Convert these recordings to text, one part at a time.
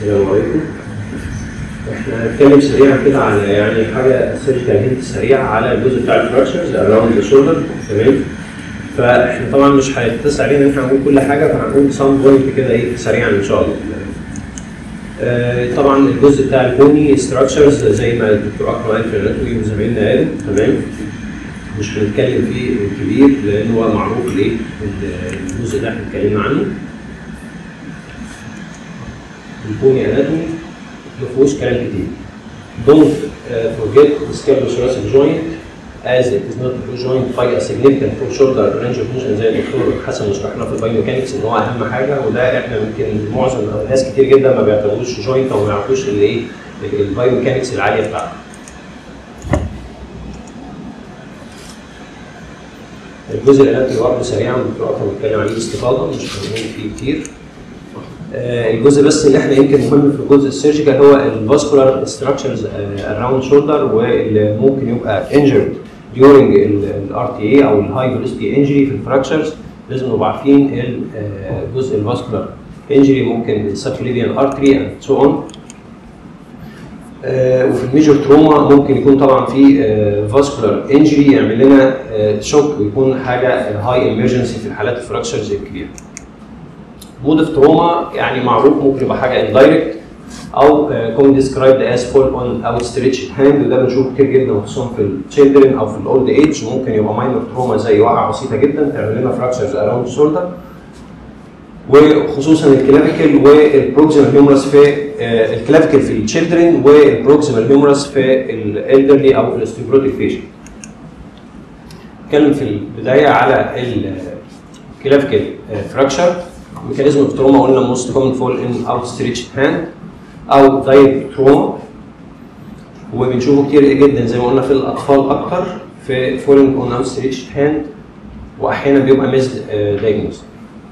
السلام عليكم احنا هنتكلم سريعا كده على يعني حاجه سيرجيكال هنت سريعه على الجزء بتاع الفراكشرز اراوند ذا شولدر تمام فاحنا طبعا مش هيتسع علينا ان احنا هنقول كل حاجه فهنقول سام بوينت كده ايه سريعا ان شاء الله. آه طبعا الجزء بتاع البوني ستراكشرز زي ما الدكتور اكرم قال في الاناتومي وزمايلنا قالوا تمام مش هنتكلم فيه كبير لان هو معروف ليه الجزء ده احنا اتكلمنا عنه. البوني اناتومي ما فيهوش كلام كتير. Don't uh, forget the scapulothoracic joint as it is not a joint by a significant full shoulder range of motion زي الدكتور حسن شرحنا في البايوميكانكس ان هو اهم حاجه وده احنا يمكن معظم ناس كتير جدا ما بيعتبروش جوينت او ما يعرفوش اللي ايه البايوميكانكس العاليه بتاعته. الجزء الاناتومي برضه سريعا الدكتور اكرم بيتكلم عليه باستفاضه مش هنقول فيه كتير. آه الجزء بس اللي احنا يمكن مهم في الجزء السيرجيكال هو الفاسكولار ستراكشرز اراوند شولدر واللي ممكن يبقى انجرد during الار تي اي او الهاي فيلوسيتي انجري في الفراكشرز لازم نبقى عارفين الجزء الفاسكولار انجري ممكن السبكليفيان ارتري اند سو اون وفي الميجور تروما ممكن يكون طبعا في فاسكولار انجري يعمل لنا شوك ويكون حاجه هاي ايمرجنسي في الحالات الفراكشرز الكبيره. مود اوف تروما يعني معروف ممكن يبقى حاجه اندايركت او كومن ديسكرايبد از فول اون اوت ستريتش هاند وده بنشوفه كتير جدا خصوصا في التشيلدرن او في الاولد ايج ممكن يبقى ماينر تروما زي وقعه بسيطه جدا تعمل لنا فراكشرز اراوند الشولدر وخصوصا الكلافيكل والبروكسيمال هيومرس في الكلافيكل في التشيلدرن والبروكسيمال هيومرس في الالدرلي او الاستيبروتيك بيشنت. نتكلم في البدايه على الكلافيكل فراكشر ميكانيزم اوف تروما قلنا موست كومن فول ان اوت ستريتش هاند او دايب تروما وبنشوفه كتير جدا زي ما قلنا في الاطفال اكتر في فولن اون اوت ستريتش هاند واحيانا بيبقى ميزد دايجنوز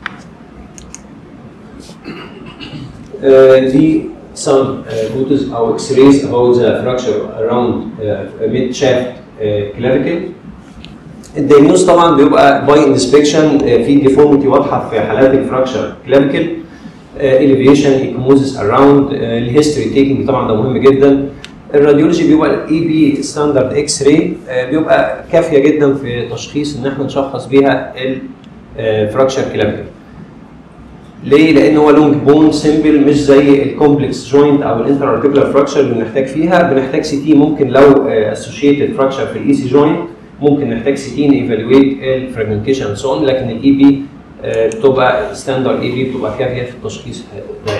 دي some uh, photos او x-rays about the fracture around uh, mid shaft uh, clavicle الدايجنوز طبعا بيبقى باي انسبكشن في ديفورميتي واضحه في حالات الفراكشر كلافيكل اليفيشن ايكموزس اراوند الهيستوري تيكنج طبعا ده مهم جدا الراديولوجي بيبقى الاي بي ستاندرد اكس راي بيبقى كافيه جدا في تشخيص ان احنا نشخص بيها الفراكشر كلافيكل ليه؟ لان هو لونج بون سيمبل مش زي الكومبلكس جوينت او الانتر ارتيكولار فراكشر اللي بنحتاج فيها بنحتاج سي تي ممكن لو اسوشيتد فراكشر في الاي سي جوينت ممكن نحتاج سي تي ايفالويت الفراجمنتيشن سو اون لكن الاي بي بتبقى ستاندرد اي بي بتبقى كافيه في التشخيص ده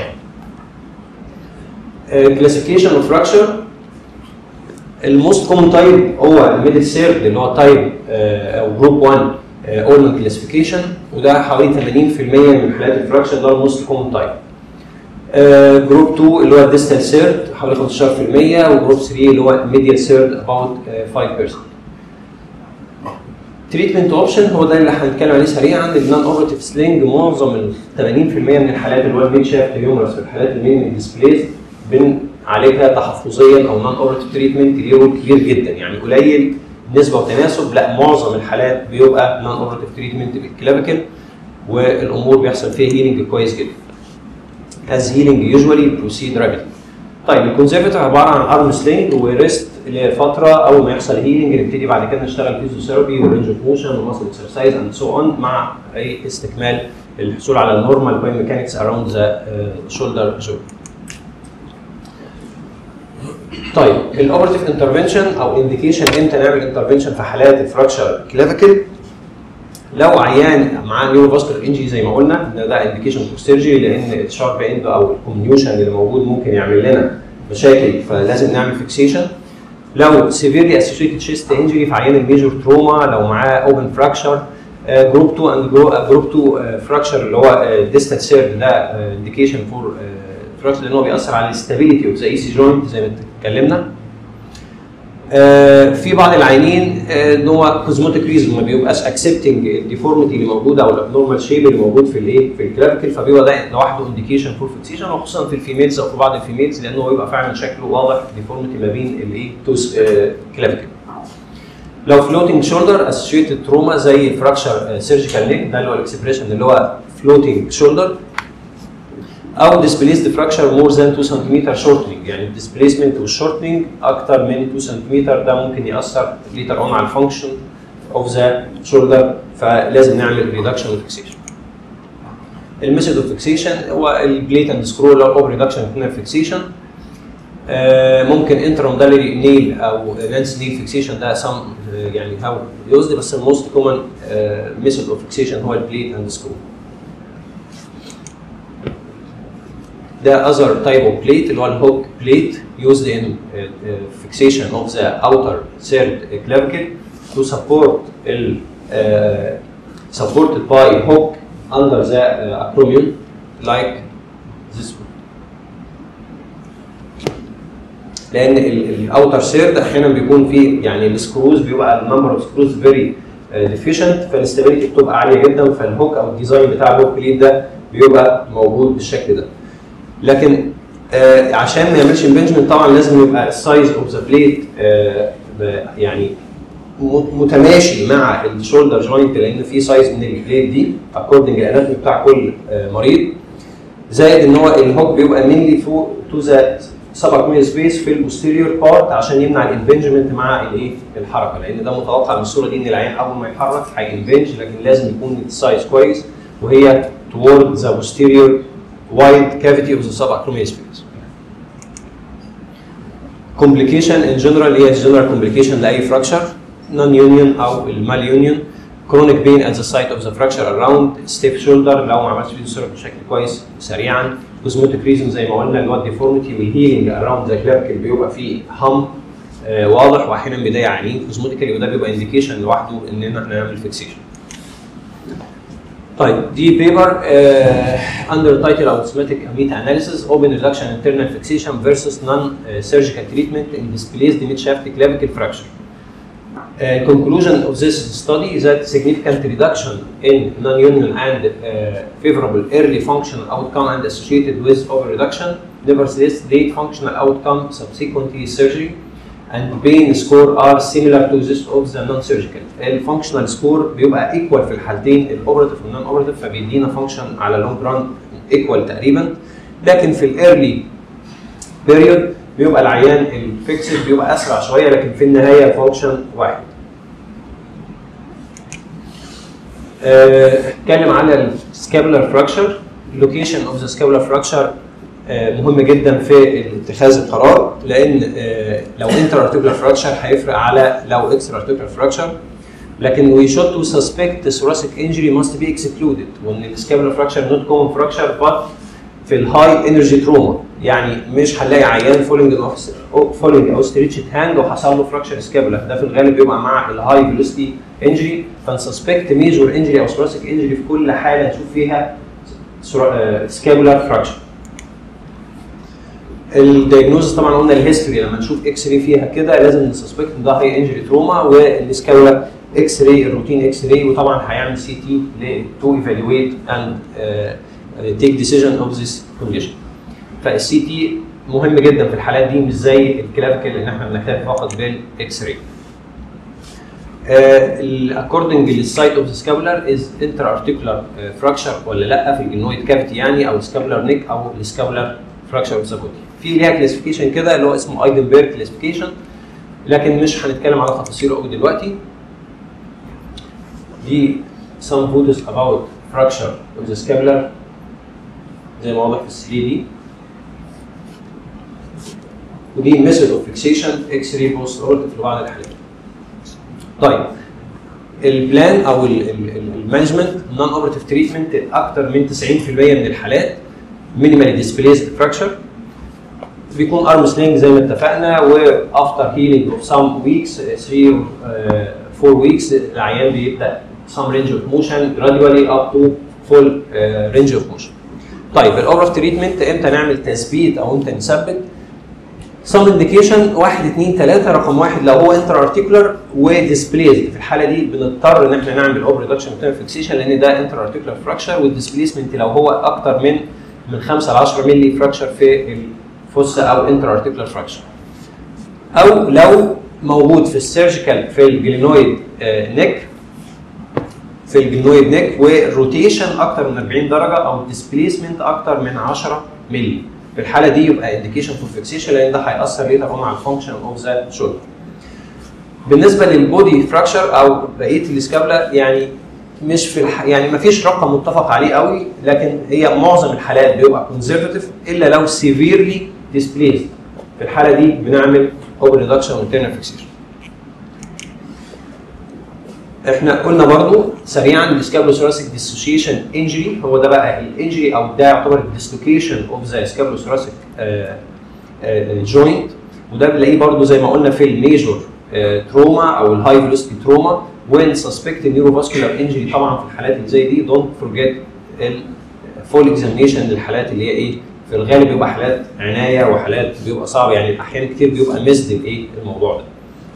يعني. كلاسيفيكيشن اوف فراكشر الموست كومن تايب هو الميدل سيرد اللي هو تايب او جروب 1 اورمان كلاسيفيكيشن وده حوالي 80% من حالات الفراكشر ده الموست كومن تايب. جروب 2 اللي هو الديستال سيرد حوالي 15% وجروب 3 اللي هو ميديال سيرد اباوت 5%. تريتمنت اوبشن هو ده اللي هنتكلم عليه سريعا النون اوبرتيف سلينج معظم ال 80% من الحالات اللي هو الميد شافت هيومرس في الحالات المين ديسبليز بنعالجها تحفظيا او نون اوبرتيف تريتمنت ليه رول كبير جدا يعني قليل نسبه وتناسب لا معظم الحالات بيبقى نون اوبرتيف تريتمنت بالكلافيكل والامور بيحصل فيها هيلينج كويس جدا. as healing usually proceed rapidly. طيب الكونزرفتيف عباره عن ارم سلينج وريست لفتره اول ما يحصل هيلينج نبتدي بعد كده نشتغل فيزيوثيرابي ورينج اوف موشن وماسل اكسرسايز اند سو اون مع اي استكمال الحصول على النورمال باي ميكانكس اراوند ذا شولدر جوينت. طيب الاوبرتيف انترفنشن او انديكيشن امتى نعمل انترفنشن في حالات الفراكشر كلافيكل لو عيان معاه نيورو فاسكولار انجري زي ما قلنا ده, ده انديكيشن فور سيرجري لان الشارب اند او الكوميونيوشن اللي موجود ممكن يعمل لنا مشاكل فلازم نعمل فيكسيشن لو سيفيرلي اسوشيتد شيست انجري في عيان الميجور تروما لو معاه اوبن فراكشر جروب 2 اند جروب 2 فراكشر اللي هو ديستال سيرد ده انديكيشن فور فراكشر لان هو بيأثر على الاستابيليتي اوف ذا اي سي جوينت زي ما اتكلمنا آه في بعض العيانين آه ان هو كوزموتيك ريزون ما بيبقاش اكسبتنج الديفورميتي اللي موجوده او الابنورمال شيب اللي موجود في الايه في الكلافيكل فبيبقى ده لوحده انديكيشن فور فيكسيشن وخصوصا في الفيميلز او في بعض الفيميلز لانه هو بيبقى فعلا شكله واضح ديفورميتي ما بين الايه تو كلافيكل لو فلوتنج شولدر اسوشيتد تروما زي فراكشر سيرجيكال نيك ده اللي هو الاكسبريشن اللي هو فلوتنج شولدر او displaced fracture more than 2 سم shortening يعني الديسبيسمنت والشورتنج اكتر من 2 سم ده ممكن ياثر later on على الفانكشن اوف ذا شولدر فلازم نعمل ريدكشن وفيكسيشن الميثود اوف فيكسيشن هو البليت اند سكرو اللي هو ريدكشن فيكسيشن ممكن انترمودالري نيل او لانس نيل فيكسيشن ده سم يعني هاو يوزد بس الموست كومن ميثود اوف فيكسيشن هو البليت اند سكرو ده other type of plate اللي هو الهوك plate used in uh, uh, fixation of the outer third clavicle to support ال uh, supported by hook under the uh, acromion like this one. لان الاوتر سيرد احيانا بيكون فيه يعني السكروز بيبقى النمبر اوف سكروز فيري ديفيشنت فالاستابيليتي بتبقى عاليه جدا فالهوك او الديزاين بتاع الهوك بليد ده بيبقى موجود بالشكل ده. لكن آه عشان ما يعملش امبنجمنت طبعا لازم يبقى السايز اوف ذا بليت يعني متماشي مع الشولدر جوينت لان في سايز من البليت دي اكوردنج الاناتومي بتاع كل آه مريض زائد ان هو الهوك بيبقى مينلي فوق تو ذا سبك سبيس في البوستيريور بارت عشان يمنع الامبنجمنت مع الايه الحركه لان ده متوقع من الصوره دي ان العين اول ما يتحرك هينبنج لكن لازم يكون السايز كويس وهي toward the posterior wide cavity of the subacromial space. Complication in general هي general complication لأي fracture non union أو المال union chronic pain at the site of the fracture around stiff shoulder لو ما عملتش فيه سيرك بشكل كويس سريعا cosmetic reason زي ما قلنا اللي هو الديفورميتي والهيلينج around the clavicle بيبقى فيه هم آه واضح واحيانا بيضايق عينين كوزموتيكالي وده بيبقى انديكيشن لوحده ان احنا نعمل فيكسيشن. طيب دي بيبر اندر تايتل او سيماتيك ميتا اناليسيس اوبن ريدكشن انترنال فيكسيشن فيرسس نون سيرجيكال تريتمنت ان displaced mid shaft clavicle fracture. Uh, conclusion of this study is that significant reduction in non-union and uh, favorable early functional outcome and associated with over-reduction. Nevertheless, late functional outcome subsequently surgery and pain score are similar to this of the non-surgical. الفانكشنال سكور بيبقى ايكوال في الحالتين الاوبراتيف والنون اوبراتيف فبيدينا فانكشن على لونج ران ايكوال تقريبا لكن في الايرلي بيريود بيبقى العيان الفيكسد بيبقى اسرع شويه لكن في النهايه فانكشن واحد. اتكلم على السكابولار فراكشر لوكيشن اوف ذا سكابولار فراكشر مهم جدا في اتخاذ القرار لان لو انتر ارتيكولار فراكشر هيفرق على لو اكسترا ارتيكولار فراكشر لكن we should to suspect thoracic injury must be excluded وان السكابولار فراكشر نوت كومن فراكشر but في الهاي انرجي تروما يعني مش هنلاقي عيان فولنج فولنج او ستريتشد هاند وحصل له فراكشر سكابولار ده في الغالب بيبقى مع الهاي فيلوسيتي انجري فنسسبكت ميجور انجري او ثوراسيك انجري في كل حاله نشوف فيها سكابولار فراكشر الدايجنوز طبعا قلنا الهيستوري لما نشوف اكس راي فيها كده لازم نسسبكت ان ده هاي انجري تروما والسكابولا اكس راي الروتين اكس راي وطبعا هيعمل سي تي تو ايفالويت اند تيك ديسيجن اوف ذيس كونديشن فالسي تي مهم جدا في الحالات دي مش زي الكلافيكال ان احنا بنكتفي فقط بالاكس راي اكوردنج للسايت اوف ذا سكابولار از انتر ارتيكولار فراكشر ولا لا في الجنويد كافيتي يعني او السكابولار نيك او السكابولار فراكشر اوف ذا بودي في ليها كلاسيفيكيشن كده اللي هو اسمه ايدنبرج كلاسيفيكيشن لكن مش هنتكلم على تفاصيله قوي دلوقتي دي some photos about fracture of the scapular زي ما واضح في ال 3 دي ودي method of fixation اكس راي بوست اورتيف في بعض الحالات. طيب البلان او المانجمنت نون اوبرتيف تريتمنت اكتر من 90% من الحالات مينيمالي ديسبليسد فراكشر بيكون ارم سلينج زي ما اتفقنا وافتر هيلينج اوف سام ويكس 3 4 ويكس العيان بيبدا سام رينج اوف موشن جرادوالي اب تو فول رينج اوف موشن. طيب الاوبرتيف تريتمنت امتى نعمل تثبيت او امتى نثبت؟ سم انديكيشن 1 2 3 رقم واحد لو هو انتر ارتيكولار وديسبليسد في الحاله دي بنضطر ان احنا نعمل اوبر ريدكشن تيرم فيكسيشن لان ده انتر ارتيكولار فراكشر والديسبليسمنت لو هو اكتر من من 5 ل 10 مللي فراكشر في الفص او انتر ارتيكولار فراكشر او لو موجود في السيرجيكال في الجلينويد نيك في الجنويد نيك والروتيشن اكتر من 40 درجه او الديسبيسمنت اكتر من 10 مللي في الحاله دي يبقى انديكيشن فور فيكسيشن لان ده هياثر ليتر اون على الفانكشن اوف ذا شولدر بالنسبه للبودي فراكشر او بقيه الاسكابلا يعني مش في الح... يعني ما فيش رقم متفق عليه قوي لكن هي معظم الحالات بيبقى كونزرفتيف الا لو سيفيرلي ديسبليسد في الحاله دي بنعمل اوبن ريدكشن وانترنال فيكسيشن احنا قلنا برضو سريعا السكابلوثوراسيك ديسوشيشن انجري هو ده بقى الانجري او ده يعتبر الديسلوكيشن اوف ذا سكابلوثوراسيك جوينت وده بنلاقيه برضو زي ما قلنا في الميجور تروما او الهاي فيلوسيتي تروما وين سسبكت نيوروفاسكولار انجري طبعا في الحالات اللي زي دي دونت فورجيت الفول اكزامينشن للحالات اللي هي ايه في الغالب بيبقى حالات عنايه وحالات بيبقى صعب يعني احيانا كتير بيبقى مزد الايه الموضوع ده.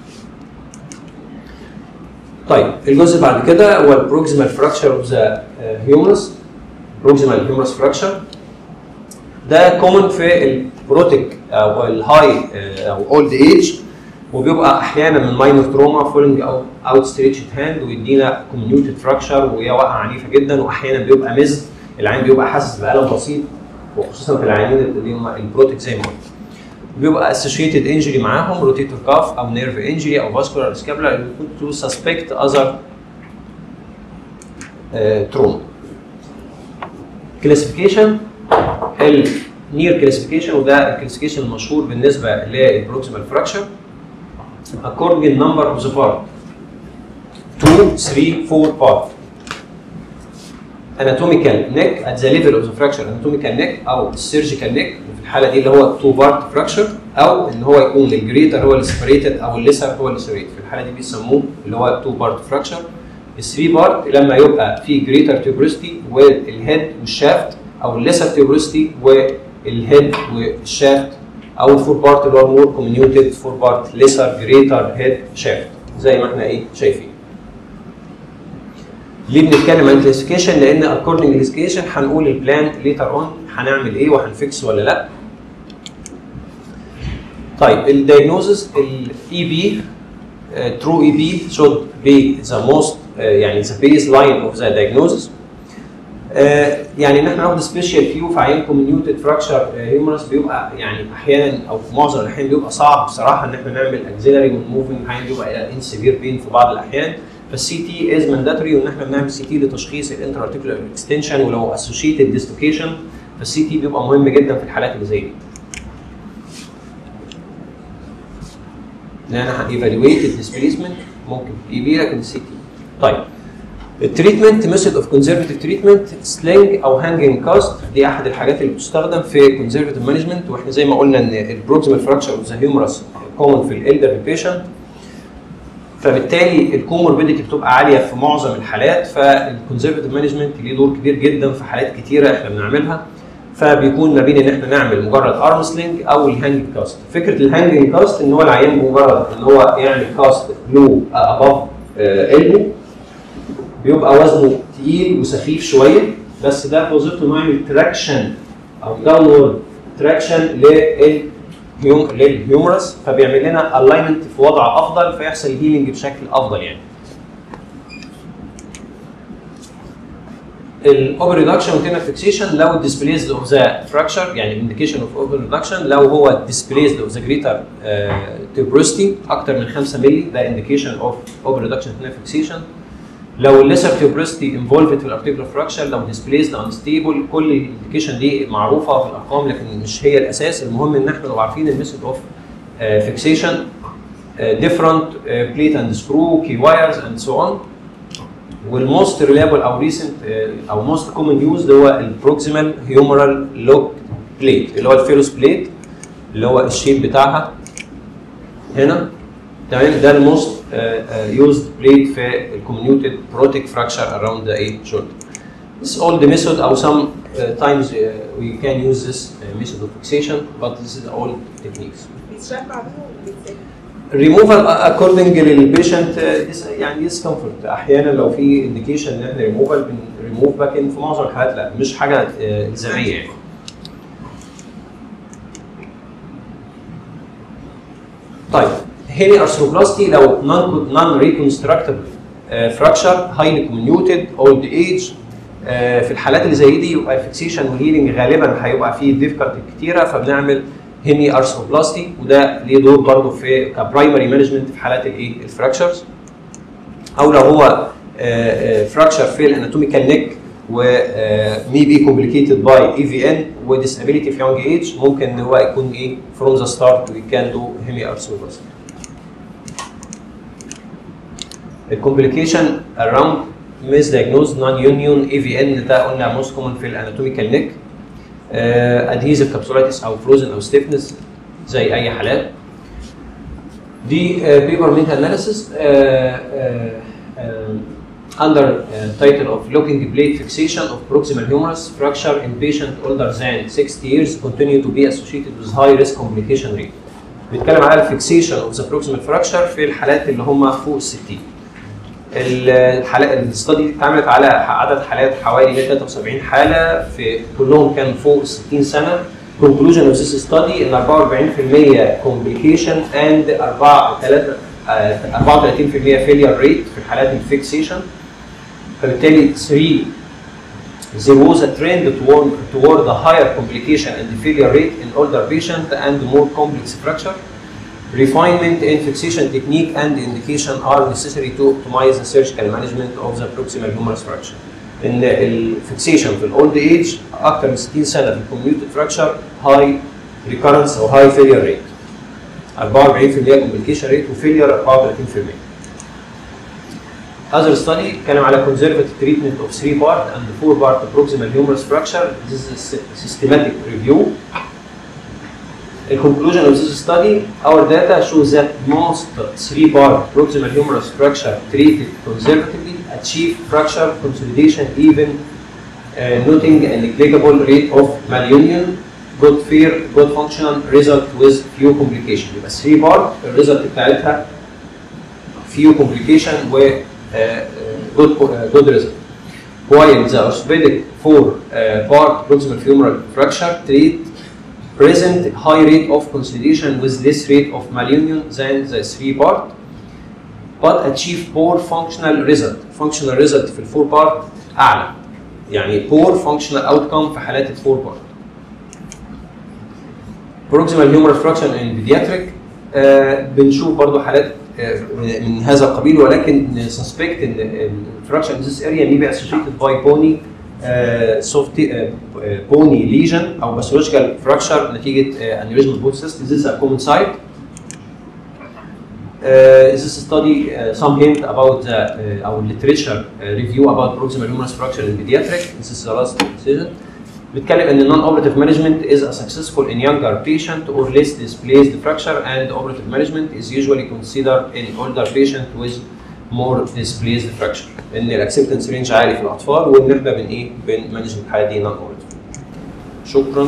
طيب الجزء بعد كده هو البروكسيمال فراكشر اوف ذا هيومرس بروكسيمال هيومرس فراكشر ده كومن في البروتيك او الهاي او اولد ايج وبيبقى احيانا من ماينر تروما فولنج او اوت ستريتشد هاند ويدينا كوميونيتد فراكشر وهي وقعه عنيفه جدا واحيانا بيبقى مزد العين بيبقى حاسس بالم بسيط وخصوصا في العيانين اللي هم البروتيك زي ما قلت بيبقى اسوشيتد انجري معاهم روتيتور كاف او نيرف انجري او فاسكولار سكابلا تو سسبكت اذر تروما كلاسيفيكيشن النير كلاسيفيكيشن وده الكلاسيفيكيشن المشهور بالنسبه للبروكسيمال فراكشر according in number of the part 2 3 4 part anatomical neck at the level of the fracture anatomical neck او surgical neck في الحاله دي اللي هو 2 part fracture او ان هو يكون الجريتر هو اللي separated او الليسر هو اللي separated في الحاله دي بيسموه اللي هو 2 part fracture ال 3 part لما يبقى في greater tuberosity والهيد والشافت او الليسر tuberosity والهيد والشافت او الفور بارت اللي هو مور كوميونيتد فور بارت ليسر جريتر هيد شافت زي ما احنا ايه شايفين. ليه بنتكلم عن كلاسيفيكيشن؟ لان اكوردنج كلاسيفيكيشن هنقول البلان ليتر اون هنعمل ايه وهنفكس ولا لا. طيب الدايجنوزز الاي بي ترو اي بي should be the most uh, يعني the baseline of the diagnosis. آه يعني ان احنا ناخد سبيشال فيو في عيان كوميونيوتد فراكشر هيومرس بيبقى يعني احيانا او في معظم الاحيان بيبقى صعب بصراحه ان احنا نعمل اكزيلري ونموفنج احيانا بيبقى الى ان سيفير بين في بعض الاحيان فالسي تي از مانداتوري وان احنا بنعمل سي تي لتشخيص الانتر ارتيكولار اكستنشن ولو اسوشيتد ديسلوكيشن فالسي تي بيبقى مهم جدا في الحالات اللي زي دي. ان انا هايفالويت الديسبيسمنت ممكن اي بي لكن السي تي. طيب التريتمنت ميثود اوف كونزرفتيف تريتمنت سلينج او هانجنج كاست دي احد الحاجات اللي بتستخدم في كونزرفتيف مانجمنت واحنا زي ما قلنا ان البروكسيمال فراكشر اوف ذا هيومرس كومن في الالدر بيشنت فبالتالي الكوموربيديتي بتبقى عاليه في معظم الحالات فالكونزرفتيف مانجمنت ليه دور كبير جدا في حالات كتيره احنا بنعملها فبيكون ما بين ان احنا نعمل مجرد ارم سلينج او الهانجنج كاست فكره الهانجنج كاست ان هو العيان مجرد ان هو يعمل كاست لو اباف البو بيبقى وزنه تقيل وسخيف شويه بس ده وظيفته انه يعمل تراكشن او داونورد تراكشن للهيومرس فبيعمل لنا الاينمنت في وضع افضل فيحصل هيلينج بشكل افضل يعني. الاوبر ريدكشن وتينا فيكسيشن لو ديسبليزد اوف ذا فراكشر يعني انديكيشن اوف اوبر ريدكشن لو هو ديسبليزد اوف ذا جريتر تيبروستي اكتر من 5 مللي ده انديكيشن اوف اوبر ريدكشن وتينا فيكسيشن لو الليسر تيوبرستي انفولفد في الارتيكولار فراكشر لو ديسبليزد انستيبل كل الانديكيشن دي معروفه في الارقام لكن مش هي الاساس المهم ان احنا نبقى عارفين الميثود اوف فيكسيشن ديفرنت بليت اند سكرو كي وايرز اند سو اون والموست ريليبل او ريسنت او موست كومن يوز هو البروكسيمال هيومرال لوك بليت اللي هو الفيروس بليت اللي هو الشيب بتاعها هنا تمام ده الموست يوزد بليت في الكوميونيتد بروتيك فراكشر اراوند ذا ايه شولدر. This is all the method or some uh, times uh, we can use this uh, method of fixation but this is all techniques. بيتشال بعدها ولا بيتساب؟ removal according للبيشنت يعني discomfort احيانا لو في indication ان احنا removal بنريموف لكن في معظم الحالات لا مش حاجه آه، الزاميه يعني. طيب هيلي ارثروبلاستي لو نون نون ريكونستراكتبل فراكشر هايلي كوميونيوتد اولد ايج في الحالات اللي زي دي يبقى الفيكسيشن والهيلينج غالبا هيبقى فيه ديفيكالتي كتيره فبنعمل هيمي ارثروبلاستي وده ليه دور برضه في كبرايمري مانجمنت في حالات الايه الفراكشرز او لو هو فراكشر في الاناتوميكال نيك ومي بي كومبليكيتد باي اي في ان وديسابيليتي في يونج ايج ممكن ان هو يكون ايه فروم ذا ستارت وي كان دو هيمي ارثروبلاستي الكومبليكيشن اراوند ميس دايجنوز نون يونيون اي في ان ده قلنا موست كومن في الاناتوميكال نيك ادهيزيف كابسولايتس او فروزن او ستيفنس زي اي حالات دي بيبر ميتا اناليسيس under uh, title of looking blade fixation of proximal humerus fracture in patient older than 60 years continue to be associated with high risk complication rate. بيتكلم على الفيكسيشن اوف ذا proximal fracture في الحالات اللي هم فوق ال 60. الحالات الاستادي دي اتعملت على عدد حالات حوالي 173 حاله في كلهم كان فوق 60 سنه conclusion of this study ان 44% complication and 4 3 34% failure rate في الحالات الفيكسيشن فبالتالي 3 there was a trend toward, toward a higher complication and failure rate in older patient and more complex fracture. Refinement in fixation technique and indication are necessary to optimize the surgical management of the proximal humerus fracture. ان الفيكسيشن في الاولد ايج اكثر من 60 سنه في الكوميوتد فراكشر هاي ريكارنس او هاي فيلير ريت 44% كومبليكيشن ريت وفيلير 34% Other study اتكلم على conservative treatment of 3 part and 4 part proximal humerus fracture. This is a sy- systematic review. The conclusion of this study, our data shows that most 3 part proximal humerus fracture treated conservatively achieve fracture consolidation even uh, noting a negligible rate of malunion, good fear, good functional result with few complication. يبقى 3 part الريزلت بتاعتها few complication و uh, uh, good uh, good result. While the orthopedic four uh, part proximal femoral fracture treat present high rate of consolidation with less rate of malunion than the three part but achieve poor functional result. Functional result في الفور part أعلى. يعني poor functional outcome في حالات الفور part. proximal humeral fracture in pediatric آه بنشوف برضو حالات آه من هذا القبيل ولكن suspect ان الفراكشر in this area may be associated by bony آه soft آه bony lesion او pathological fracture نتيجه آه aneurysmal bone cyst. This is a common site. Uh, this study uh, some hint about the uh, our literature uh, review about proximal humerus fracture in pediatric. This is the last decision. بيتكلم ان non-operative management is a successful in younger patient or less displaced fracture and operative management is usually considered in older patient with more displaced fracture. ان الاكسبتنس رينج عالي في الاطفال وان احنا بن ايه بنمانج الحاله دي non operative. شكرا.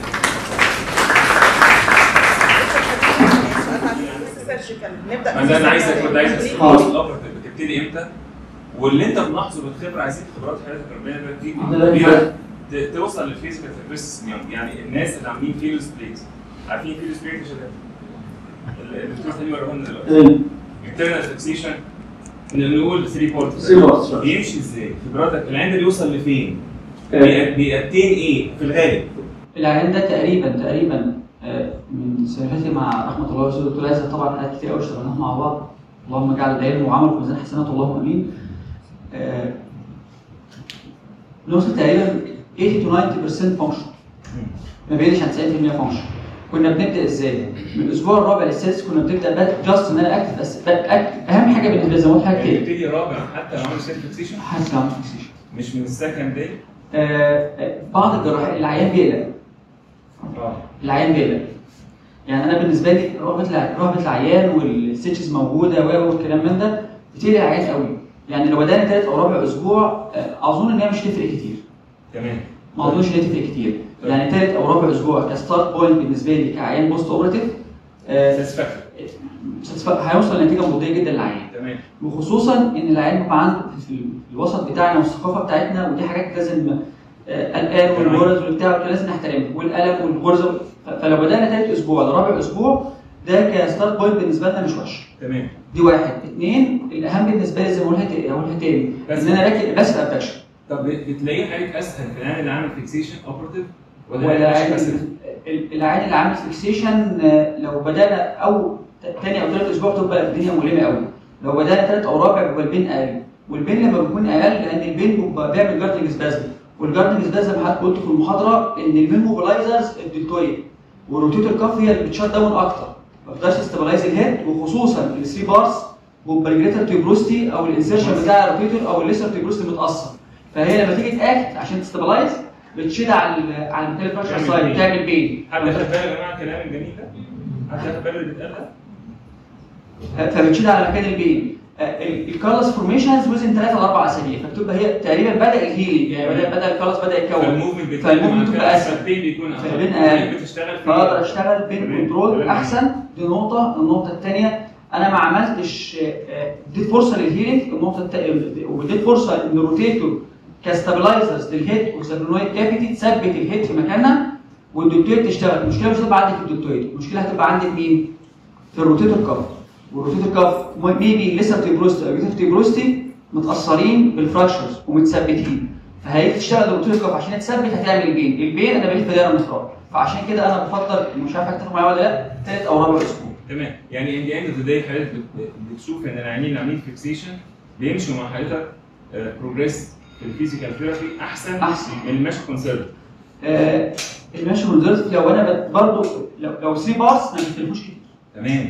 سيرجيكال نبدا ما ده انا عايزك كنت عايزك تدريب. خلاص الاوبرتيف بتبتدي امتى واللي انت ملاحظه بالخبره عايزين خبرات حياتك ربنا ده يبارك فيك ده. ت- توصل للفيزيكال ثيرابيست يعني الناس اللي عاملين فيلوس بليت عارفين فيلوس بليت يا شباب؟ ال- الدكتور سليم وريهولنا دلوقتي انترنال فيكسيشن نقول 3 بورت Three parts. بيمشي ازاي؟ خبراتك العين ده بيوصل لفين؟ آه. بي- بيأتين ايه في الغالب؟ العيان ده تقريبا تقريبا آه، من سنواتي مع رحمه الله وسيد الدكتور عايز طبعا حاجات كتير قوي اشتغلناها مع بعض اللهم اجعل العلم وعمل في ميزان حسنات اللهم امين آه، نوصل تقريبا 80 to 90% فانكشن ما بيقلش عن 90% فانكشن كنا بنبدا ازاي؟ من الاسبوع الرابع للسادس كنا بنبدا جاست ان انا اكتف بس أكتف. اهم حاجه بالنسبه لي زي ما قلت حاجه يعني كتير بيبتدي رابع حتى لو عمل سيلف فيكسيشن حاسس عن فيكسيشن مش من السكند داي بعض الجراحين العيان بيقلق اه العيان بيقلق يعني انا بالنسبه لي رهبه الع- رهبه العيان والستيتشز موجوده و والكلام من ده بتقلق العيان قوي يعني لو بدانا ثالث او رابع اسبوع آه، اظن ان هي مش هتفرق كتير تمام ما اظنش ان هي تفرق كتير يعني ثالث او رابع اسبوع كستارت بوينت بالنسبه لي كعيان بوست اوبراتيف ساتسفاكتوري هيوصل لنتيجه مرضيه جدا للعيان تمام وخصوصا ان العيان بيبقى عنده في الوسط بتاعنا والثقافه بتاعتنا ودي حاجات لازم آه، القلقان والغرز والبتاع لازم نحترمها والالم والغرز ف- فلو بدانا ثالث اسبوع لرابع اسبوع ده كستارت بوينت بالنسبه لنا مش وحش تمام دي واحد اثنين الاهم بالنسبه لي زي ما قلت هقولها تاني بس- ان انا راكب بس ابدكشن طب بتلاقيه حضرتك اسهل في العين اللي عامل فيكسيشن اوبرتيف ولا ولا مش عين- اسهل؟ ال- العين اللي عامل فيكسيشن لو بدانا او ت- تاني او ثالث اسبوع تبقى الدنيا مؤلمه قوي لو بدانا ثالث او رابع بيبقى البين اقل والبين لما بيكون اقل لان البين بيبقى بيعمل جاردنج سبازم والجاردنج سبازم زي ما حضرتك قلت في المحاضره ان المين موبلايزرز الدلتويد والروتيتور كاف هي اللي بتشات داون اكتر ما بتقدرش تستابلايز الهيد وخصوصا الثري بارز بيبقى الجريتر تيوبروستي او الانسيرشن بتاع الروتيتور او الليسر تيوبروستي متاثر فهي لما تيجي تاكت عشان تستابلايز بتشد على ال- على المكان الفراكشر تعمل سايد بين. بتعمل بين حد اخد باله يا جماعه الكلام الجميل ده؟ حد اخد باله اللي بيتقال ده؟ فبتشيل على مكان البين الكارلس فورميشنز وزن 3 ل 4 اسابيع فبتبقى هي تقريبا بدا الهيلينج يعني بدا بدا الكارلس بدا يتكون فالموفمنت فالموفمنت بتبقى اسهل بيكون اقل فالبين أقل. بتشتغل في فاقدر اشتغل بين تمام. كنترول تمام. احسن دي نقطه النقطه الثانيه انا ما عملتش آه، آه، اديت فرصه للهيلينج النقطه الثانيه واديت فرصه ان الروتيتور كاستابلايزرز للهيد والسيرنويد كافيتي تثبت الهيد في مكانها والدكتويد تشتغل المشكله مش هتبقى عندي في الدكتويد المشكله هتبقى عندي في مين؟ في الروتيتور كاف والروتيتور كاف ميبي لسه تيبروستي او جيتر تيبروستي متاثرين بالفراكشرز ومتثبتين فهيجي تشتغل الروتيتور كاف عشان يتثبت هتعمل البين البين انا بلف دايره مفرغ فعشان كده انا بفضل مش عارف هتتفق معايا ولا لا ثالث او رابع اسبوع تمام يعني ان ذا اند اوف ذا داي حضرتك بت- بتشوف ان العيانين اللي عاملين فيكسيشن بيمشوا مع حضرتك بروجريس في الفيزيكال ثيرابي احسن أحسن. من المشي كونسرت آه الماشي كونزرت لو انا بت- برضو لو لو 3 بارس ما بيختلفوش كتير تمام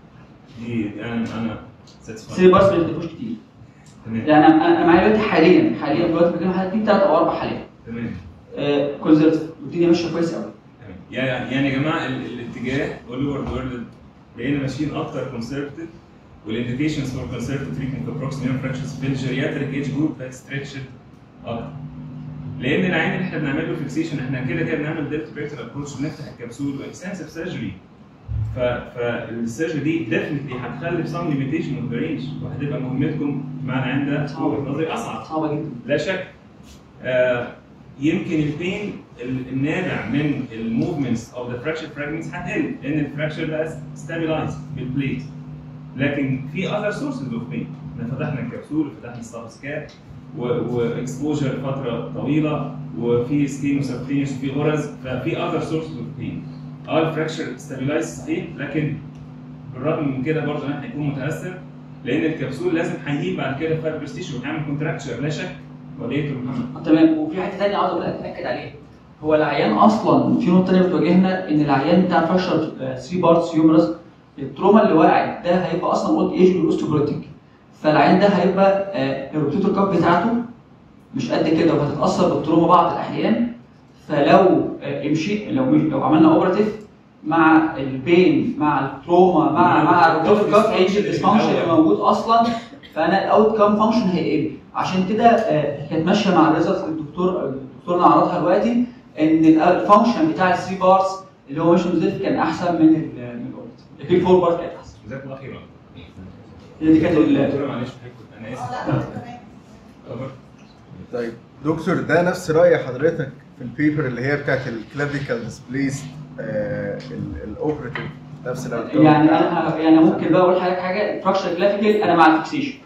دي دي انا انا 3 satisfied. بارس ما بيختلفوش كتير تمام يعني انا أنا معايا دلوقتي حاليا حاليا دلوقتي بكلم حضرتك في ثلاث او اربع حالات تمام آه كونزرت والدنيا ماشيه كويس قوي تمام. يعني يعني يا جماعه ال- الاتجاه اول اوفر وورلد بقينا ماشيين اكتر كونسرفتيف والانديكيشنز فور كونسرفتيف تريتمنت اوف بروكسيمال فراكشنز في الجيرياتريك ايج جروب بقت ستريتشد اكتر لان العين اللي احنا بنعمل له فيكسيشن احنا كده كده بنعمل ديبت بريتر ابروتش بنفتح الكبسول واكستنسيف سيرجري ف فالسيرجري دي ديفنتلي هتخلي سام ليميتيشن اوف ذا رينج وهتبقى مهمتكم مع العين ده وجهه نظري اصعب صعبه جدا لا شك آه يمكن البين ال- النابع من الموفمنتس اوف ذا فراكشر فراجمنتس هتقل لان الفراكشر بقى ستابلايز بالبليت لكن في اذر سورسز اوف بين احنا فتحنا الكبسول وفتحنا السابسكاب واكسبوجر فتره طويله وفي سكين وسبتينيوس وفي غرز ففي اذر سورسز اوف بين اه الفراكشر ستابلايز صحيح لكن بالرغم من كده برضه احنا هيكون متاثر لان الكبسول لازم هيجيب بعد كده فايبرس تيشو وهيعمل كونتراكشر لا شك ولا ايه يا دكتور محمد؟ تمام وفي حته ثانيه عاوز اقول اتاكد عليها هو العيان اصلا في نقطه ثانيه بتواجهنا ان العيان بتاع فراكشر 3 بارتس هيومرس التروما اللي وقعت ده هيبقى اصلا اولد ايج والاوستوبروتيك فالعيان ده هيبقى آه، الروتيتور كاب بتاعته مش قد كده وهتتاثر بالتروما بعض الاحيان فلو آه، امشي لو مش لو عملنا اوبراتيف مع البين مع التروما مع مع الروتيتور كاب هيجي الديسفانكشن اللي موجود اصلا فانا الاوت كام فانكشن هيقل عشان كده آه، كانت ماشيه مع الريزلت اللي الدكتور الدكتورنا عرضها دلوقتي ان الفانكشن بتاع الثري بارز اللي هو ماشي نزلت كان احسن من ال من الاوبراتيف لكن الفور بارز كانت احسن جزاك الله خيرا. هي دي كانت ال- دكتور معلش هاخد- انا اه اسف. لا لا تمام خبر. طيب دكتور ده نفس رأي حضرتك في البيبر اللي هي بتاعت الكلافيكال ديسبليس الاوبريتيف نفس الاوتكم يعني انا يعني ممكن بقى اقول لحضرتك حاجه فراكشر كلافيكال انا مع الفيكسيشن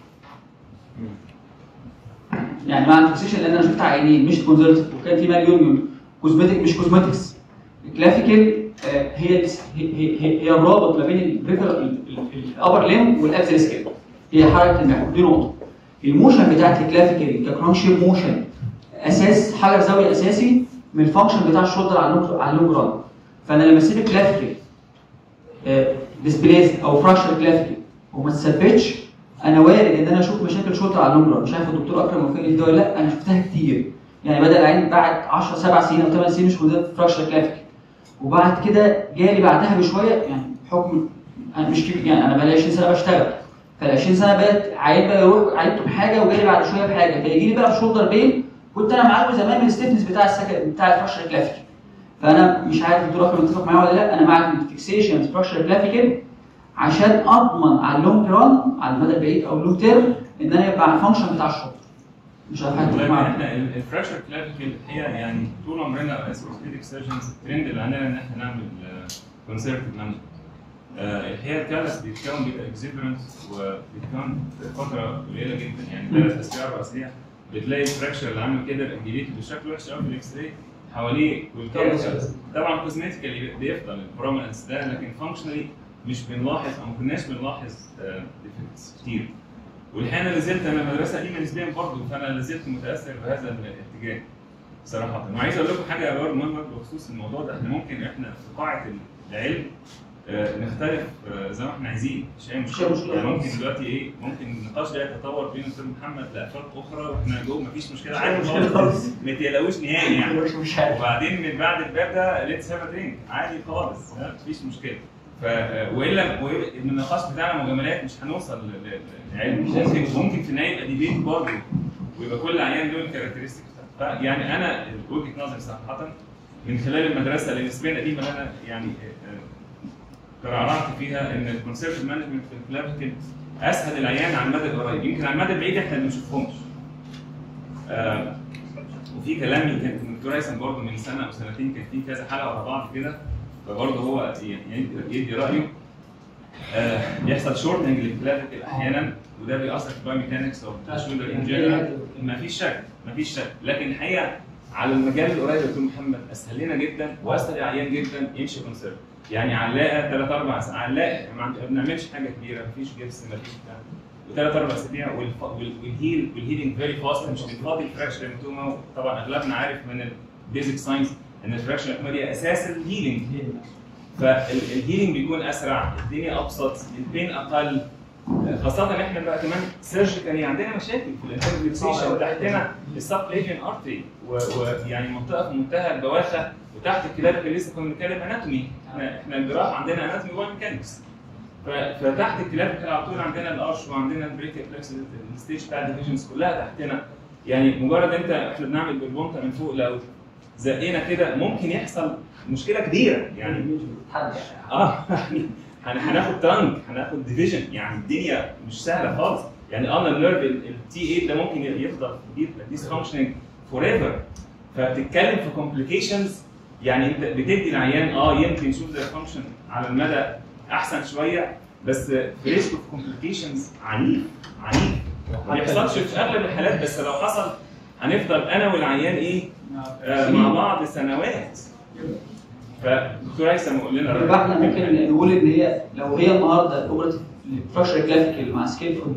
يعني مع الفيكسيشن لان انا شفت عينين مش كونزرتيف وكان في مليون كوزمتيك مش كوزمتكس الكلافيكال آه، هي هي هي, هي الرابط ما بين البريفرال الابر ليم والاكسل سكيل هي حركه المحور دي نقطه الموشن بتاعت الكلافيكال ككران شيب موشن اساس حجر زاويه اساسي من الفانكشن بتاع الشولدر على اللونج على اللونج ران فانا لما اسيب الكلافيكال ديسبليز او فراكشر كلافيكال وما تثبتش انا وارد ان انا اشوف مشاكل شولدر على اللونج ران مش عارف الدكتور اكرم وفين ده ولا لا انا شفتها كتير يعني بدا العين بعد 10 7 سنين او 8 سنين مش موجوده في فراكشر كلافيكال وبعد كده جالي بعدها بشويه يعني بحكم انا مش كبير يعني انا بقالي 20 سنه بشتغل فال 20 سنه بقت عيب بقى يروح عيبته بحاجه وجالي بعد شويه بحاجه فيجي لي بقى في شولدر بين كنت انا معاه زمان من الستيفنس بتاع السكن بتاع الفراكشر كلافيكال فانا مش عارف الدكتور اكرم متفق معايا ولا لا انا مع الفيكسيشن فراكشر كلافيكال عشان اضمن على اللونج ران على المدى البعيد او اللونج تيرم ان انا يبقى على الفانكشن بتاع الشغل مش عارف حضرتك والله معايا احنا الفراكشر كلافيكال هي يعني طول عمرنا از اورثوبيديك سيرجنز الترند اللي عندنا ان احنا نعمل كونسرفتيف مانجمنت آه، الحقيقه الكالس بيتكون بيبقى اكزيبرنت وبيتكون في فتره قليله جدا يعني ثلاث اسابيع اربع اسابيع بتلاقي الفراكشر اللي عامل كده الانجليتد بشكل وحش قوي في الاكس راي حواليه والكالس طبعا كوزمتيكالي بيفضل البروميننس ده لكن فانكشنالي مش بنلاحظ او ما كناش بنلاحظ ديفكتس كتير والحقيقه انا لازلت انا المدرسه قديمه نسبيا برضه فانا لازلت متاثر بهذا الاتجاه صراحه وعايز اقول لكم حاجه برضه مهمه بخصوص الموضوع ده احنا ممكن احنا في قاعه العلم آه، نختلف آه، زي ما احنا عايزين مش اي مش أي مشكله مشكلة يعني ممكن خالص. دلوقتي ايه ممكن النقاش ده يتطور بين الاستاذ محمد لافاق اخرى واحنا جوه مفيش مشكله عادي مشكلة خالص خالص. ما تقلقوش نهائي يعني مش مش عارف وبعدين من بعد الباب ده ليتس هاف درينك عادي خالص ها، مفيش مشكله ف والا وإلا من النقاش بتاعنا مجاملات مش هنوصل ل- ل- للعلم ممكن ممكن في النهايه يبقى ديبيت برضه ويبقى كل عيان له الكاركترستكس فيعني انا وجهه نظري صراحه من خلال المدرسه اللي نسبيا قديمه اللي انا يعني آه، ترعرعت فيها ان الكونسيرت مانجمنت في الكلافيكل اسهل العيان على المدى القريب يمكن على المدى البعيد احنا ما بنشوفهمش آه، وفي كلام يمكن الدكتور هيثم برضه من سنه او سنتين كان في كذا حلقه ورا بعض كده فبرضه هو يعني يدي رايه آه، يحصل شورتنج للكلافيكل احيانا وده بيأثر في البايوميكانكس او في الشولدر ان جنرال ما فيش شك ما فيش شك لكن الحقيقه على المجال القريب يا دكتور محمد اسهل لنا جدا واسهل العيان جدا يمشي كونسيرت يعني علاقه ثلاث اربع ساعات علاقه ما عند- ما بنعملش حاجه كبيره ما فيش جبس ما فيش بتاع وثلاث اربع اسابيع والف- وال- والهيل والهيلينج فيري فاست مش بنفاضي الفراكشر هيماتوما طبعا اغلبنا عارف من البيزك ساينس ان الفراكشر هيماتوما دي اساس الهيلينج فالهيلينج بيكون اسرع الدنيا ابسط البين اقل خاصة ان احنا بقى كمان سيرجيكالي عندنا مشاكل في الانترفيكسيشن تحتنا السبليفيان ارتري ويعني منطقة في منتهى البواخة وتحت الكلابيكال لسه كنا بنتكلم اناتومي احنا احنا الجراحة عندنا اناتومي وميكانكس فتحت الكلابيكال على طول عندنا الارش وعندنا البريكال بلكس الستيج بتاع الديفيجنز كلها تحتنا يعني مجرد انت احنا بنعمل بالبونتا من فوق لو زقينا كده ممكن يحصل مشكلة كبيرة يعني حد اه يعني هن- هناخد ترانك هناخد ديفيجن يعني الدنيا مش سهله خالص يعني انا النيرف التي 8 ده ممكن يفضل ديس فانكشننج فور ايفر فبتتكلم في كومبليكيشنز يعني انت بتدي العيان اه يمكن يشوف ذا فانكشن على المدى احسن شويه بس ريسك اوف كومبليكيشنز عنيف عنيف ما بيحصلش في اغلب الحالات بس لو حصل هنفضل انا والعيان ايه آه مع بعض سنوات فدكتور هيثم قول لنا رأيك. يبقى احنا ممكن نقول ان هي لو هي النهارده الاوبراتيف فراكشر كلافيكال مع سكيلفول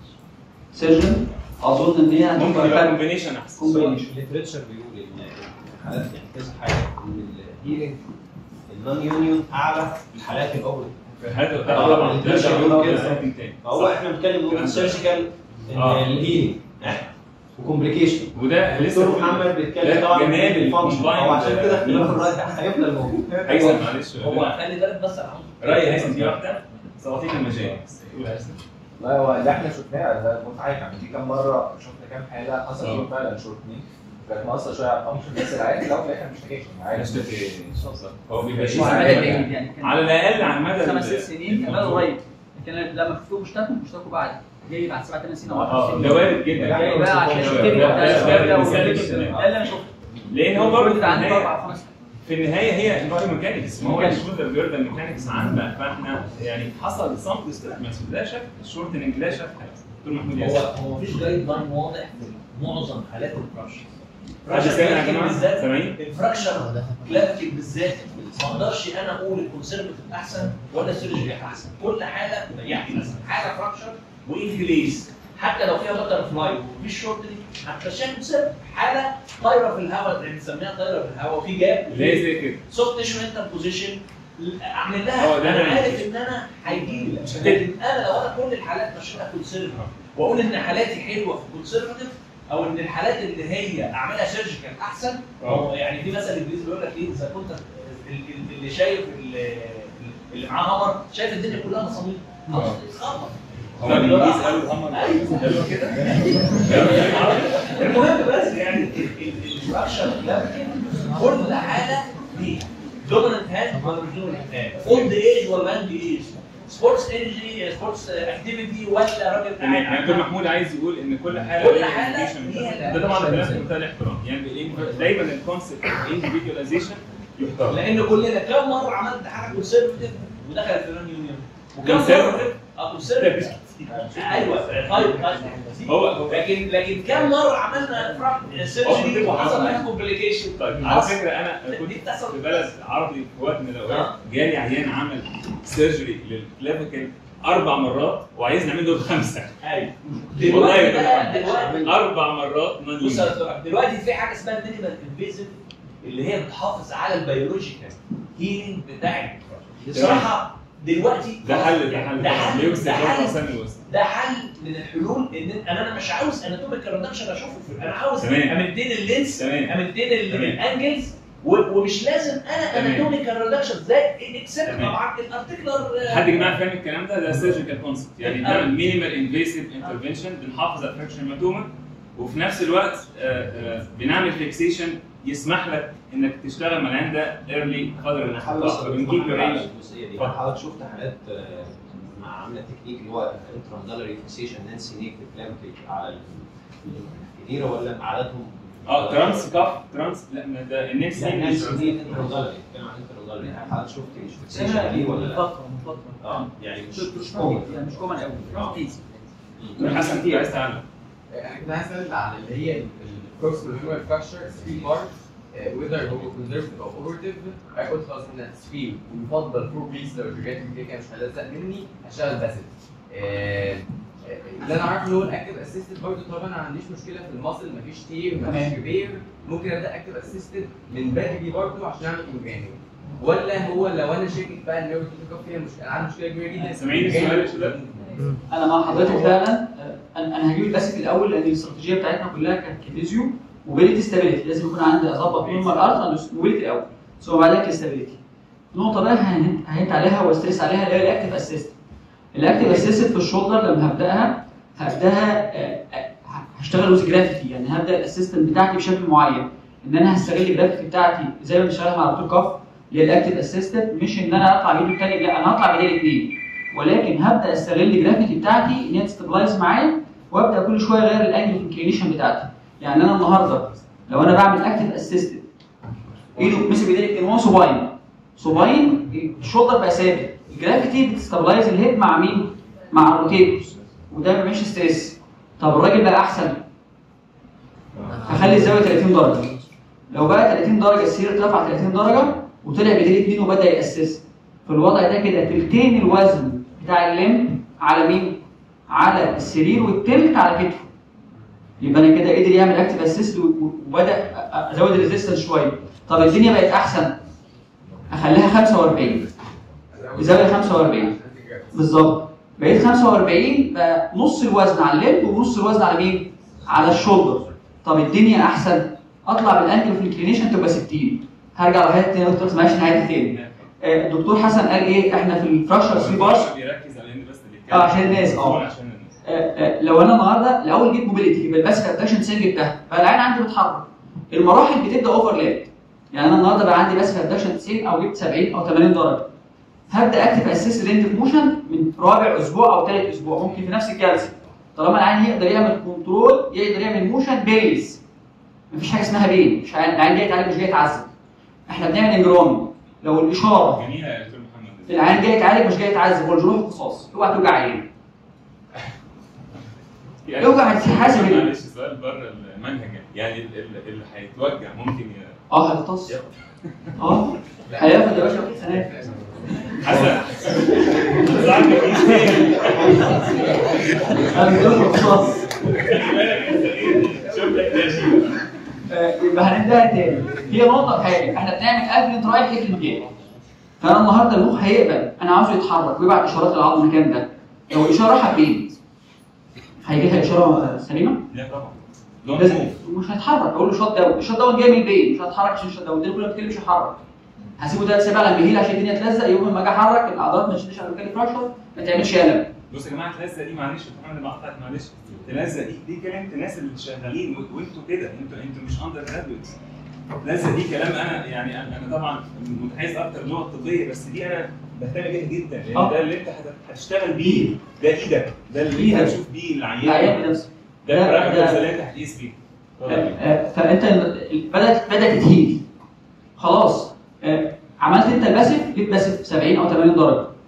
سيرجن اظن ان هي ممكن هتبقى يبقى فرق كومبينيشن احسن كومبينيشن الليترشر بيقول ان الحالات يعني كذا حاجه ان الهيلينج النون يونيون اعلى في الحالات الاوبريتيف هذا آه، طبعا ده الدرجة شيء بيقول كده. ممكن تاني فهو احنا بنتكلم نقول السيرجيكال ان آه. الهيلينج وكومبليكيشن وده لسه دكتور محمد بيتكلم ده طبعا جمال الفانكشن الcombined- هو عشان كده اختلاف الراي هيفضل موجود هيثم معلش هو خلي بالك بس انا عاوز راي هيثم دي واحده سواطين المجال قول هيثم لا هو اللي احنا شفناه ده متعة يعني دي كام مرة شفنا كام حالة حصل اه. فيهم فعلا شورتنج كانت مؤثرة شوية على الفانكشن بس العيال لو في الاخر مش تكيشن عادي هشتكي هو بيبقى على شيء المدى سريع. البعيد يعني كان على الاقل على المدى خمس ال- ست سنين كمان قريب لكن لما شفتوهم اشتكوا اشتكوا بعد جاي بعد سبع ثمان سنين او 10 اه سنين ده وارد جدا جاي بقى عشان ده- يشتري ده- بتاع ده- الشباب ده ده مثال وكده. السنة. ده اللي انا شفته لان هو برضه كنت في عندي النهايه اربع خمس في النهايه هي بايو ميكانكس ما هو ميكانكس. الشولدر بيردا ميكانكس عامه فاحنا يعني حصل سام ديستربنس لا شك الشورتنج لا شك دكتور محمود هو ياسر هو مفيش جايد لاين واضح في معظم حالات الفراكشر حد سامع يا كلافيكال جماعه بالذات سامعين؟ الفراكشر كلافيكال بالذات ما اقدرش انا اقول الكونسرفتيف احسن ولا السيرجري احسن كل حاله يعني مثلا حاله فراكشر وانفليز حتى لو فيها بتر فلاي ومفيش شورتنج حتى شايف حاله طايره في الهواء بنسميها طايره في الهواء في جاب ليه زي كده؟ سوفت تيشو انتر بوزيشن اعمل هو لها ده انا اللي عارف مش- ان انا هيجي لي مش هتقدر. لكن انا لو انا كل الحالات ماشيها كونسيرفاتيف واقول ان حالاتي حلوه في الكونسيرفاتيف او ان الحالات اللي هي اعملها سيرجيكال احسن هو يعني في مثل انجليزي بيقول لك ايه اذا كنت ال- ال- اللي شايف ال- اللي معاه هامر شايف الدنيا كلها مصامير خلاص اتخبط هو الانجليز قالوا الهمر أيوة. قالوا كده؟ المهم بس يعني الفراكشر كل حاله ليها دوميننت هاند ولا مش دوميننت هاند اولد ايج ولا يانج ايج سبورتس انرجي سبورتس اكتيفيتي ولا راجل يعني دكتور قاعد محمود عايز يقول ان كل حاله كل ليها حالة indication ليها بتاعها. ده طبعا كلام في منتهى الاحترام يعني الإن- دايما الكونسيبت individualization يحترم لان كلنا كم مره عملت حاجه كونسرفتيف ودخلت في النون يونيون وكم Conservative. مره اه كونسرفتيف ايوه طيب طيب هو هو لكن لكن كم مره عملنا فرق سيرجري وحصل منها كومبليكيشن طيب على فكره انا كنت دي بتحصل في بلد عربي في وقت من الاوقات آه. جالي عيان عمل سيرجري للكلافيكل اربع مرات وعايز نعمل له خمسه ايوه والله دلوقتي يا بقى جماعة. دلوقتي اربع مرات نون بص يونيون. يا دكتور، دلوقتي في حاجه اسمها المينيمال انفيزيف اللي هي بتحافظ على البيولوجيكال هيلينج بتاعك بصراحه دلوقتي ده حل ده حل ده حل بيوسع ده حل حسن الوسط ده حل من الحلول ان انا انا مش عاوز اناتوميكال ريدكشن اشوفه في انا عاوز تمام. امدين اللينس تمام. امدين ال- تمام. الانجلز و- ومش لازم انا تمام. اناتوميكال ريدكشن زي اكسبت تمام. طبعا الارتكلر حد يا جماعه فاهم الكلام ده ده سيرجيكال كونسبت يعني آه. ده مينيمال انفيسيف انترفنشن بنحافظ على فراكشن هيماتوما وفي نفس الوقت آه، آه، بنعمل فيكسيشن يسمح لك انك تشتغل مع العيان ده ايرلي قدر الاستطاعه فبنجيب رينج الجزئيه دي اتفضل. حضرتك شفت حالات آه، مع عامله تكنيك اللي هو انترامدالري فيكسيشن نانسي نيك كلامبي على الكبيره ولا عددهم اه ترانس كاف ترانس لا ما ده النكس لا نيم نانسي نيك انترامدالري بتكلم عن انترامدالري حضرتك شفت الفيكسيشن دي ولا لا؟ فتره من فتره اه يعني مش مش مش مش كومن كومن يعني مش كومن آه. قوي حسن تيجي عايز تعلم انا كنت عايز اسال عن اللي هي البروكسيمال هيومن فراكشر 3 بارت whether هو conservative او operative انا قلت خلاص انا تسفيل ويفضل فور بليز لو رجعت كده كده مش هلزق مني هشتغل باسف اللي انا عارفه اللي هو الاكتف اسيستد برضه طبعا انا ما عنديش مشكله في الماسل مفيش تير مفيش تمام. ريبير ممكن ابدا اكتف اسيستد من بدري برضه عشان اعمل انجرامينج ولا هو لو انا شاكك بقى ان النيرو فيها مشكله عندي مشكله كبيره جدا سامعين السؤال يا شباب؟ انا مع حضرتك فعلا آه، انا أنا هجيب الباسف الاول لان الاستراتيجيه بتاعتنا كلها كانت كفيزيو موبيليتي ستابيليتي لازم يكون عندي اظبط نورمال ارت موبيليتي الاول ثم بعد كده ستابيليتي نقطه بقى هنت هنت عليها واستريس عليها اللي هي الاكتف اسيست الاكتف اسيست في الشولدر لما هبداها هبداها آه، آه، هشتغل ويز جرافيتي يعني هبدا الاسيستنت بتاعتي بشكل معين ان انا هستغل الجرافيتي بتاعتي زي ما بشتغل مع دكتور كاف اللي هي الاكتف اسيستنت مش ان انا اطلع بايده الثانيه لا انا هطلع بايدي الاثنين ولكن هبدا استغل الجرافيتي بتاعتي ان هي تستبلايز معايا وابدا كل شويه اغير الانجل انكلينيشن بتاعتي يعني انا النهارده لو انا بعمل اكتف اسيستنت ايده مسك بايدي الاثنين وهو صباين صباين الشولدر بقى ثابت الجرافيتي بتستبلايز الهيد مع مين؟ مع الروتيتورز وده ما بيعملش ستريس طب الراجل بقى احسن هخلي الزاويه 30 درجه لو بقى 30 درجه السير اترفع 30 درجه وطلع بايديه الاثنين وبدا ياسس في الوضع ده كده تلتين الوزن بتاع اللم على مين؟ على السرير والتلت على كتفه يبقى انا كده قدر يعمل اكتف اسيست وبدا أ- ازود الريزيستنس شويه طب الدنيا بقت احسن اخليها 45 بزاويه 45 بالظبط بقيت 45 بقى نص الوزن على الليل ونص الوزن على مين؟ على الشولدر طب الدنيا احسن اطلع بالانكل في الانكلينيشن تبقى 60 هرجع لحته تاني قلت معلش نعيد تاني آه، الدكتور حسن قال ايه احنا في الفراكشر 3 بارز بيركز على ان بس اللي اه عشان الناس اه عشان الناس آه، آه، لو انا النهارده الاول جيت موبيليتي يبقى الباسف ادكشن سنج بتاعها فالعين عندي بتتحرك المراحل بتبدا اوفرلاب يعني انا النهارده بقى عندي باسف ادكشن 90 او جبت 70 او 80 درجه هبدا اكتب اسيس رينج في موشن من رابع اسبوع او ثالث اسبوع ممكن في نفس الجلسه طالما العين يقدر يعمل كنترول يقدر يعمل موشن بيليس مفيش حاجه اسمها بين مش عين- العين جاي يتعالج مش جاي يتعذب احنا بنعمل انجرامي لو الاشاره جميله يا دكتور محمد العين جاي يتعالج مش جاي يتعذب هو الجروح قصاص اوعى توجع عين اوعى تحاسب ال- معلش سؤال بره المنهج يعني ال- ال- اللي هيتوجع ممكن ي- اه هيغطس اه هياخد يا باشا سنات حسن صعب كتير هنجيله رصاص شوف لك ده شيء آه، يبقى هنبدا تاني هي نقطه في حاجه احنا بنعمل افلنت رايح اكل جاي فانا النهارده المخ هيقبل انا عاوزه يتحرك ويبعت اشارات للعظم المكان ده لو الاشاره راحت فين؟ هيجي لها اشاره سليمه؟ لا طبعا دونت لازم موف مش هيتحرك اقول له شوت داون الشوت داون جاي من البين مش هتحرك عشان الشوت داون الدنيا كلها بتتكلم مش هيتحرك هسيبه ثلاث اسابيع لما يهيل عشان الدنيا تلزق يوم ما اجي احرك الاعضلات ما تشدش على مكان الفراكشر ما تعملش قلم بص يا جماعه التلزق دي معلش يا محمد بقطعك معلش التلزق دي دي كلام الناس اللي شغالين و- وانتوا كده انتوا انتوا مش اندر جرادويتس التلزق دي كلام انا يعني انا أنا طبعا متحيز اكتر اللغه الطبيه بس دي انا بهتم بيها جدا لان آه. ده اللي انت هت- هتشتغل بيه ده ايدك ده اللي إيدك. انت هتشوف بيه العيان العيان بنفسه ده ده- البارامترز ده- اللي انت هتقيس بيه آه، اتفضل. آه، فانت بدات بدات تهيل خلاص آه، عملت انت الباسف جبت باسف 70 او 80 درجه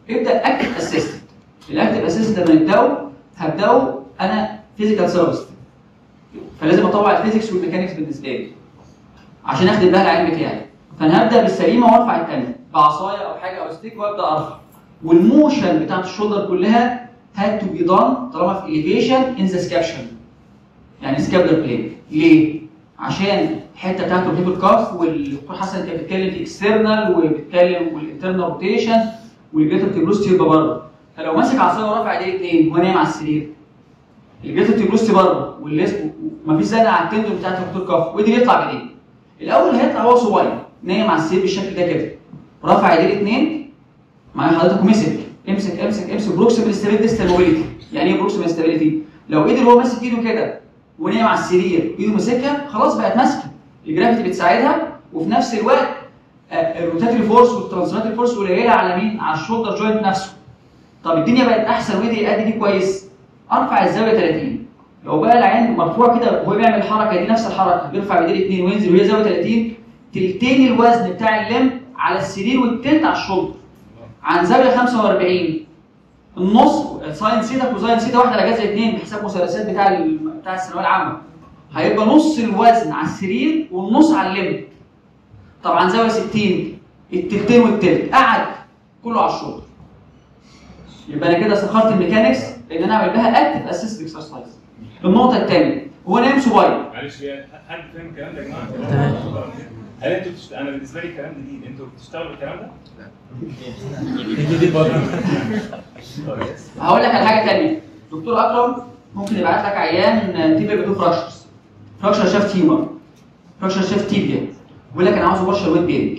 ابدا اكتف اسيستنت الاكتف اسيستنت لما نبداه هبداه انا فيزيكال ثيرابيست فلازم اطوع الفيزيكس والميكانكس بالنسبه لي عشان اخد بقى العين بتاعي فانا هبدا بالسليمه وارفع الثانيه بعصايه او حاجه او ستيك وابدا ارفع والموشن بتاعت الشولدر كلها had to be done طالما في elevation in the scapula يعني سكابلر بلين ليه؟ عشان الحته بتاعت الهيب كاف والدكتور حسن كان بيتكلم في اكسترنال وبيتكلم والانترنال روتيشن والجريتر تيبروستي يبقى بره فلو ماسك عصايه ورافع ايديه اثنين وهو نايم على السرير الجريتر تيبروستي بره والليسب مفيش زنقه على التندون بتاعت الهيب كاف وقدر يطلع بايديه الاول هيطلع هو صغير نايم على السرير بالشكل ده كده رافع ايديه الاثنين مع حضرتك ومسك امسك امسك امسك بروكسيمال ستابيليتي ديستال موبيليتي يعني ايه بروكسيمال ستابيليتي؟ لو قدر هو ماسك ايده كده ونايم على السرير ايده ماسكها خلاص بقت ماسكه الجرافيتي بتساعدها وفي نفس الوقت آه، الروتاتري فورس والترانسلاتري فورس قليله على مين؟ على الشولدر جوينت نفسه طب الدنيا بقت احسن وقدر يأدي دي كويس ارفع الزاويه 30 لو بقى العين مرفوع كده وهو بيعمل الحركه دي نفس الحركه بيرفع بايديه الاثنين وينزل وهي زاويه 30 تلتين الوزن بتاع اللم على السرير والتلت على الشولدر عن زاويه 45 النص ساين سيتا كوزاين سيتا واحده على جذر اثنين بحساب مثلثات بتاع ال- بتاع الثانويه العامه هيبقى نص الوزن على السرير والنص على اللم طبعا زاويه 60 التلتين والتلت قعد كله على الشولدر يبقى انا كده سخرت الميكانكس لان انا اعمل بها اكتف اسيست اكسرسايز النقطه الثانيه هو نايم صغير معلش هي حد فاهم الكلام ده يا جماعه؟ هل انتوا بتشت... انا بالنسبه لي الكلام جديد انتوا بتشتغلوا الكلام ده؟ جديد برضه هقول لك على حاجه ثانيه دكتور اكرم ممكن يبعت لك عيان تيبيا بدون فراكشرز فراكشر شاف تيمر فراكشر شاف تيبيا يقول لك انا عاوزه بارشل ويت بيرنج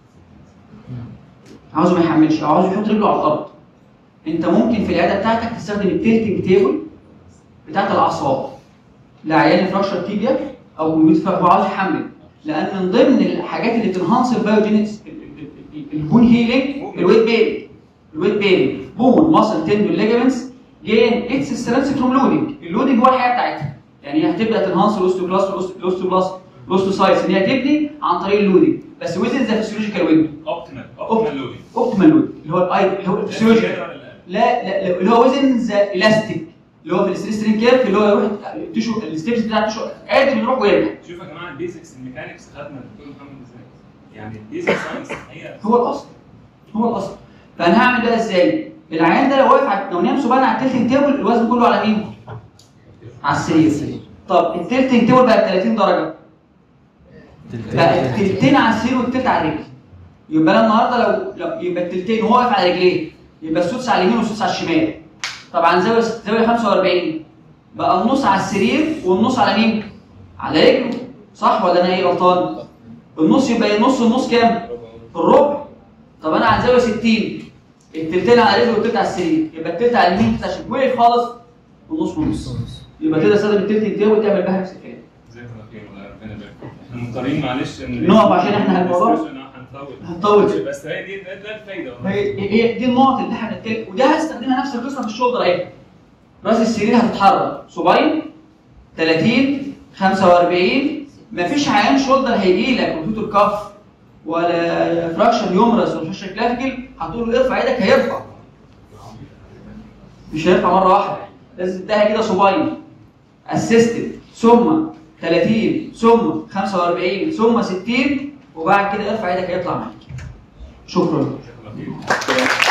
عاوزه ما يحملش او عاوزه يحط رجله على الارض انت ممكن في العياده بتاعتك تستخدم التيلتنج تيبل بتاعت الاعصاب لعيان فراكشر تيبيا او ويت هو عاوز يحمل لان من ضمن الحاجات اللي بتنهانس البايوجينكس البون هيلينج الويت بيرنج الويت بيرنج بون ماسل تندون ليجمنتس جين اتس سترينث فروم لودنج اللودنج هو الحياه بتاعتها يعني هي هتبدا تنهانس الاوستوكلاست والاوستوبلاست الاوستوسايتس ان هي تبني عن طريق اللودنج بس ويزن ذا فيسيولوجيكال ويندو اوبتيمال اوبتيمال لودنج اوبتيمال لود اللي هو الاي اللي هو الفيسيولوجيكال لا لا لا، اللي هو وزن ذا الاستيك اللي هو في السترين كيرف اللي هو يروح التشو الستيبس بتاع التشو قادر يروح ويرجع شوفوا يا جماعه البيزكس الميكانكس خدنا الدكتور محمد ازاي يعني البيزك ساينس هي هو الاصل هو الاصل فانا هعمل ده ازاي؟ العيان ده لو واقف على لو نام صباعنا على التلتنج تيبل الوزن كله على مين؟ على السرير طب التلتنج تيبل بقى 30 درجه بقى التلتين على السرير والتلت على الرجل يبقى انا النهارده لو, لو يبقى التلتين وهو واقف على رجليه يبقى السدس على اليمين والسدس على الشمال طبعا زاويه زاويه 45 بقى النص على السرير والنص على مين؟ على رجله صح ولا انا ايه غلطان؟ النص يبقى النص النص كام؟ الربع طب انا على زاويه 60 التلتين على رجله والتلت على السرير يبقى التلت على اليمين التلت على الشمال وقف خالص والنص ونص يبقى كده استخدم التلت التاني وتعمل بها نفس الكلام جزاك الله خير والله ربنا يبارك فيك. احنا مضطرين معلش ان نقف عشان احنا هنمرر. هنطول هنطول. بس هي دي ده ده الفايده والله. هي هي دي النقط اللي احنا بنتكلم وده هستخدمها نفس القصه في الشولدر اهي راس السرير هتتحرك صباين 30 45 مفيش عيان شولدر هيجي لك روتوتور كاف ولا فراكشن يومرس ولا فراكشن كلافيكل هتقول له ارفع ايدك هيرفع مش هيرفع مره واحده لازم تديها كده صباين اسيستد ثم 30 ثم 45 ثم 60 وبعد كده ارفع ايدك هيطلع معاك شكرا جزاك الله خير